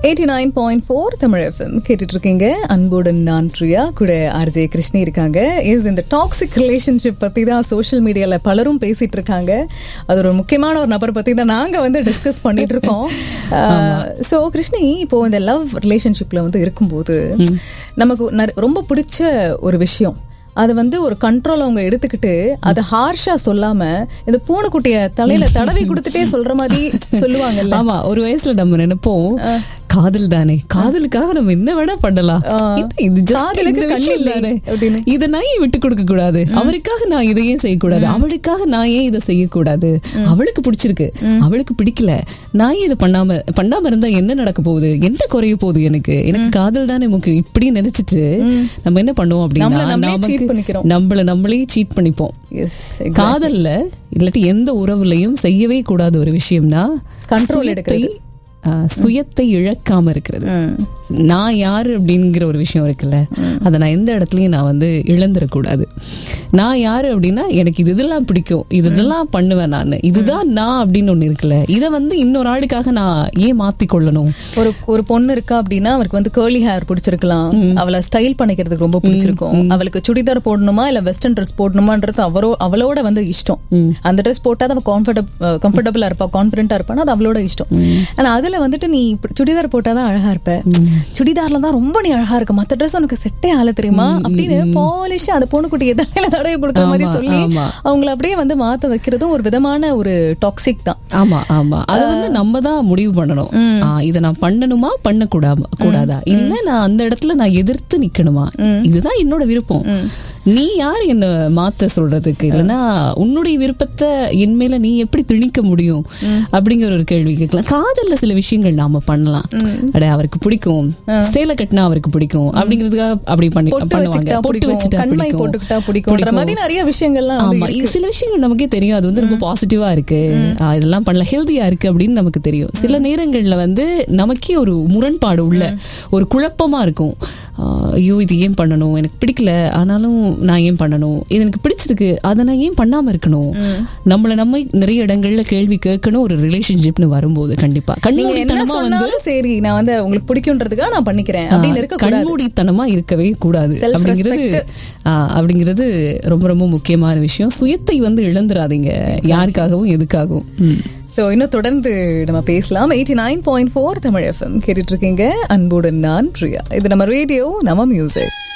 Eighty nine point four Tamil FM கேட்டுட்டு இருக்கீங்க அன்புடன் நான் பிரியா கூட ஆர்ஜே கிருஷ்ணி இருக்காங்க இஸ் இந்த டாக்ஸிக் ரிலேஷன்ஷிப் பத்தி தான் சோஷியல் மீடியால பலரும் பேசிட்டு இருக்காங்க அது ஒரு முக்கியமான ஒரு நபர் பத்தி தான் நாங்க வந்து டிஸ்கஸ் பண்ணிட்டு இருக்கோம் ஸோ கிருஷ்ணி இப்போ இந்த லவ் ரிலேஷன்ஷிப்ல வந்து இருக்கும்போது நமக்கு நெற- ரொம்ப பிடிச்ச ஒரு விஷயம் அது வந்து ஒரு கண்ட்ரோல் அவங்க எடுத்துக்கிட்டு அதை ஹார்ஷா சொல்லாம இந்த பூனைக்குட்டிய தலையில தடவி கொடுத்துட்டே சொல்ற மாதிரி சொல்லுவாங்கல்ல ஆமா ஒரு வயசுல நம்ம நினைப்போம் காதல் தானே காதலுக்காக நம்ம என்ன வேணா பண்ணலாம் என்ன இது just காதலுக்கு இந்த கண்ணு விஷயம் இல்லை தானே. அப்படின்னு. இத நான் ஏன் விட்டு கொடுக்க கூடாது அவருக்காக நான் இதையே செய்யக்கூடாது அவளுக்காக நான் ஏன் இதை செய்யக்கூடாது அவளுக்கு பிடிச்சிருக்கு அவளுக்கு பிடிக்கல நான் ஏன் இதை பண்ணாம பண்ணாம இருந்தா என்ன நடக்க போகுது என்ன குறைய போகுது எனக்கு எனக்கு காதல் தானே முக்கியம் இப்படி நினைச்சிட்டு நம்ம என்ன பண்ணுவோம் அப்படின்னா நம்மள நம்மளே cheat நமக்கு பண்ணிக்கிறோம். நம்மள நம்மளே சீட் பண்ணிப்போம் எஸ் காதல்ல இல்லாட்டி எந்த உறவுலையும் செய்யவே கூடாத ஒரு விஷயம்னா Control சுயத்தை, எடுக்கிறது. ஆ, சுயத்தை இழக்காம இருக்கிறது நான் யாரு அப்படிங்கிற ஒரு விஷயம் இருக்குல்ல அதை நான் எந்த இடத்துலயும் நான் வந்து இழந்துடக்கூடாது நான் யாரு அப்படின்னா எனக்கு இது இதெல்லாம் பிடிக்கும் இது இதெல்லாம் பண்ணுவேன் நான் இதுதான் நான் அப்படின்னு ஒண்ணு இருக்குல்ல இதை வந்து இன்னொரு ஆளுக்காக நான் ஏன் மாத்தி கொள்ளணும் ஒரு ஒரு பொண்ணு இருக்கா அப்படின்னா அவருக்கு வந்து கேர்லி ஹேர் பிடிச்சிருக்கலாம் அவளை ஸ்டைல் பண்ணிக்கிறதுக்கு ரொம்ப பிடிச்சிருக்கும் அவளுக்கு சுடிதார் போடணுமா இல்ல வெஸ்டர்ன் ட்ரெஸ் போடணுமான்றது அவரோ அவளோட வந்து இஷ்டம் அந்த ட்ரெஸ் போட்டா அவ கம்ஃபர்டப் கம்ஃபர்டபுளா இருப்பா கான்பிடண்டா இருப்பானா அது அவளோட இஷ்டம் ஆனா அதுல வந்துட்டு நீ இப்படி சுடிதார் போட்டாதான் அழகா இருப்ப சுடிதார்ல தான் ரொம்ப நீ அழகா இருக்க மத்த ட்ரெஸ் உனக்கு செட்டே ஆல தெரியுமா அப்படின்னு பாலிஷ் அந்த பொண்ணுக்குட்டி எதிரையில தடவை கொடுக்குற மாதிரி ஆமா, சொல்லி ஆமா. அவங்கள அப்படியே வந்து மாத்த வைக்கிறதும் ஒரு விதமான ஒரு டாக்ஸிக் தான் ஆமா ஆமா அது வந்து நம்ம தான் முடிவு பண்ணணும் ஆ, இத நான் பண்ணணுமா பண்ண கூடாம கூடாதா இல்ல நான் அந்த இடத்துல நான் எதிர்த்து நிக்கணுமா இதுதான் என்னோட விருப்பம் நீ யார் என்ன மாத்த சொல்றதுக்கு இல்லனா உன்னுடைய விருப்பத்தை என் மேல நீ எப்படி திணிக்க முடியும் அப்படிங்கிற ஒரு கேள்வி கேட்கலாம் காதல்ல சில விஷயங்கள் நாம பண்ணலாம் அட அவருக்கு பிடிக்கும் சேலை கட்டினா அவருக்கு பிடிக்கும் அப்படிங்கிறதுக்காக அப்படி பண்ணி பொட்டு பண்ணுவாங்க வச்சுக்கிட்டா பொட்டு பிடிக்கும் வச்சுட்டா கண்மை பிடிக்கும் போட்டுக்கிட்டா பிடிக்கும்ன்ற மாதிரி நிறைய விஷயங்கள்லாம் வந்து ஆமா இது சில விஷயங்கள் நமக்கே தெரியும் அது வந்து ரொம்ப பாசிட்டிவா இருக்கு ஆ, இதெல்லாம் பண்ணல ஹெல்தியா இருக்கு அப்படின்னு நமக்கு தெரியும் சில நேரங்கள்ல வந்து நமக்கே ஒரு முரண்பாடு உள்ள ஒரு குழப்பமா இருக்கும் ஆ, ஐயோ இது ஏன் பண்ணணும் எனக்கு பிடிக்கல ஆனாலும் நான் ஏன் பண்ணணும் இது எனக்கு பிடிச்சிருக்கு அதை நான் ஏன் பண்ணாம இருக்கணும் நம்மள நம்ம நிறைய இடங்கள்ல கேள்வி கேட்கணும் ஒரு ரிலேஷன்ஷிப்னு வரும்போது கண்டிப்பா நீங்க என்ன கண்மூடித்தனமா வந்து சொன்னாலும் சரி நான் வந்து உங்களுக்கு பிடிக்கும்ன்றதுக்காக நான் பண்ணிக்கிறேன் அப்படின்னு இருக்க கூடாது கண்மூடித்தனமா இருக்கவே கூடாது Self அப்படிங்கிறது ஆ, அப்படிங்கிறது ரொம்ப ரொம்ப முக்கியமான விஷயம் சுயத்தை வந்து இழந்துராதீங்க யாருக்காகவும் எதுக்காகவும் ம். சோ இன்னும் தொடர்ந்து நம்ம பேசலாம் eighty nine point four Tamil FM கேட்டுட்டு இருக்கீங்க அன்புடன் நான் பிரியா இது நம்ம ரேடியோ நம்ம மியூசிக்